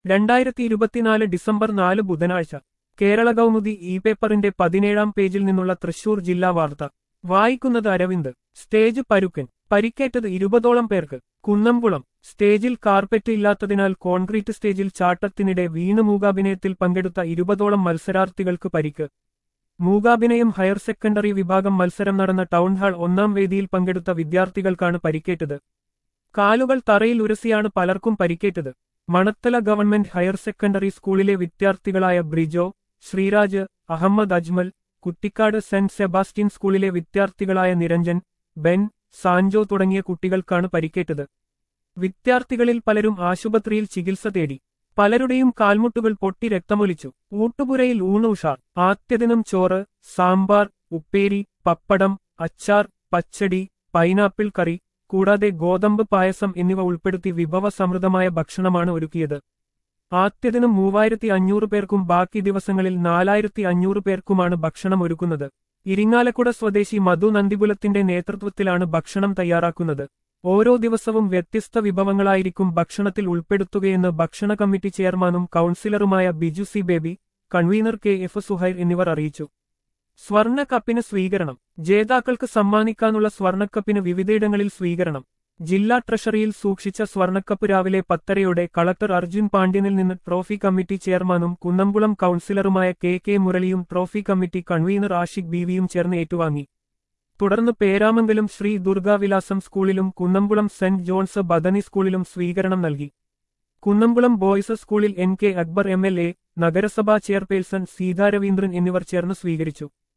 രണ്ടായിരത്തി ഇരുപത്തിനാല് ഡിസംബർ നാല് ബുധനാഴ്ച കേരള കൗമുദി ഇ പേപ്പറിന്റെ പതിനേഴാം പേജിൽ നിന്നുള്ള തൃശൂർ ജില്ലാ വാർത്ത വായിക്കുന്നത് അരവിന്ദ് സ്റ്റേജ് പരുക്കൻ പരിക്കേറ്റത് ഇരുപതോളം പേർക്ക് കുന്നംകുളം സ്റ്റേജിൽ കാർപ്പറ്റ് ഇല്ലാത്തതിനാൽ കോൺക്രീറ്റ് സ്റ്റേജിൽ ചാട്ടത്തിനിടെ വീണ് മൂകാഭിനയത്തിൽ പങ്കെടുത്ത ഇരുപതോളം മത്സരാർത്ഥികൾക്ക് പരിക്ക് മൂകാഭിനയം ഹയർ സെക്കൻഡറി വിഭാഗം മത്സരം നടന്ന ടൗൺഹാൾ ഒന്നാം വേദിയിൽ പങ്കെടുത്ത വിദ്യാർത്ഥികൾക്കാണ് പരിക്കേറ്റത് കാലുകൾ തറയിൽ ഉരസിയാണ് പലർക്കും പരിക്കേറ്റത് മണത്തല ഗവൺമെന്റ് ഹയർ സെക്കൻഡറി സ്കൂളിലെ വിദ്യാർത്ഥികളായ ബ്രിജോ ശ്രീരാജ് അഹമ്മദ് അജ്മൽ കുട്ടിക്കാട് സെന്റ് സെബാസ്റ്റ്യൻ സ്കൂളിലെ വിദ്യാർത്ഥികളായ നിരഞ്ജൻ ബെൻ സാൻജോ തുടങ്ങിയ കുട്ടികൾക്കാണ് പരിക്കേറ്റത് വിദ്യാർത്ഥികളിൽ പലരും ആശുപത്രിയിൽ ചികിത്സ തേടി പലരുടെയും കാൽമുട്ടുകൾ പൊട്ടി രക്തമൊലിച്ചു ഊട്ടുപുരയിൽ ഊണ് ഉഷാർ ആദ്യദിനം ചോറ് സാമ്പാർ ഉപ്പേരി പപ്പടം അച്ചാർ പച്ചടി പൈനാപ്പിൾ കറി കൂടാതെ ഗോതമ്പ് പായസം എന്നിവ ഉൾപ്പെടുത്തി വിഭവസമൃദ്ധമായ ഭക്ഷണമാണ് ഒരുക്കിയത് ആദ്യദിനം മൂവായിരത്തി അഞ്ഞൂറ് പേർക്കും ബാക്കി ദിവസങ്ങളിൽ നാലായിരത്തി അഞ്ഞൂറ് പേർക്കുമാണ് ഭക്ഷണം ഒരുക്കുന്നത് ഇരിങ്ങാലക്കുട സ്വദേശി മധു നന്ദിപുലത്തിന്റെ നേതൃത്വത്തിലാണ് ഭക്ഷണം തയ്യാറാക്കുന്നത് ഓരോ ദിവസവും വ്യത്യസ്ത വിഭവങ്ങളായിരിക്കും ഭക്ഷണത്തിൽ ഉൾപ്പെടുത്തുകയെന്ന് ഭക്ഷണ കമ്മിറ്റി ചെയർമാനും കൌൺസിലറുമായ Biju C Baby convener K F Suhair എന്നിവർ അറിയിച്ചു സ്വർണ്ണക്കപ്പിന് സ്വീകരണം ജേതാക്കൾക്ക് സമ്മാനിക്കാനുള്ള സ്വർണ്ണക്കപ്പിന് വിവിധയിടങ്ങളിൽ സ്വീകരണം ജില്ലാ ട്രഷറിയിൽ സൂക്ഷിച്ച സ്വർണ്ണക്കപ്പ് രാവിലെ പത്തരയോടെ കളക്ടർ അർജുൻ പാണ്ഡ്യനിൽ നിന്ന് ട്രോഫി കമ്മിറ്റി ചെയർമാനും കുന്നംകുളം കൌൺസിലറുമായ കെ കെ മുരളിയും ട്രോഫി കമ്മിറ്റി കൺവീനർ ആഷിഖ് ബീവിയും ചേർന്ന് ഏറ്റുവാങ്ങി തുടർന്ന് പേരാമംഗലം ശ്രീ ദുർഗാവിലാസം സ്കൂളിലും കുന്നംകുളം സെന്റ് ജോൺസ് ബദനി സ്കൂളിലും സ്വീകരണം നൽകി കുന്നംകുളം ബോയ്സ് സ്കൂളിൽ N K Akbar M L A നഗരസഭാ ചെയർപേഴ്സൺ സീതാ രവീന്ദ്രൻ എന്നിവർ ചേർന്ന് സ്വീകരിച്ചു